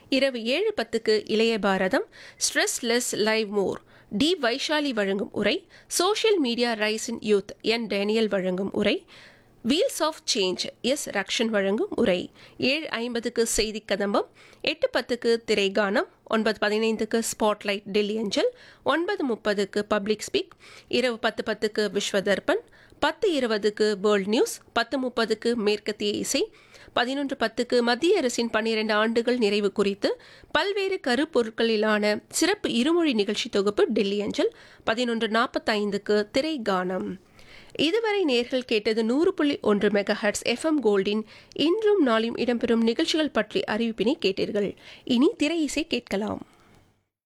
இரவு ஏழு பத்துக்கு இளைய பாரதம் stress less live more T Vaishali வழங்கும் உரை social media rise in youth N Daniel வழங்கும் உரை wheels of change S Rakshan வழங்கும் உரை ஏழு ஐம்பதுக்கு செய்தி கதம்பம் எட்டு பத்துக்கு திரைகானம் ஒன்பது பதினைந்துக்கு ஸ்பாட்லைட் டெல்லி அஞ்சல் ஒன்பது முப்பதுக்கு பப்ளிக் ஸ்பீக் இரவு பத்து பத்துக்கு விஸ்வதர்பன் பத்து இருபதுக்கு வேர்ல்ட் நியூஸ் பத்து முப்பதுக்கு மேற்கத்திய இசை பதினொன்று பத்துக்கு மத்திய அரசின் பன்னிரண்டு ஆண்டுகள் நிறைவு குறித்து பல்வேறு கருப்பொருட்களிலான சிறப்பு இருமொழி நிகழ்ச்சி தொகுப்பு டெல்லி அஞ்சல் பதினொன்று நாற்பத்தைந்துக்கு திரைகானம் இதுவரை நேர்கள் கேட்டது நூறு புள்ளி ஒன்று மெகா ஹர்ட்ஸ் எஃப்எம் கோல்டின் இன்றும் நாளையும் இடம்பெறும் நிகழ்ச்சிகள் பற்றி அறிவிப்பினை கேட்டீர்கள் இனி திரை இசை கேட்கலாம்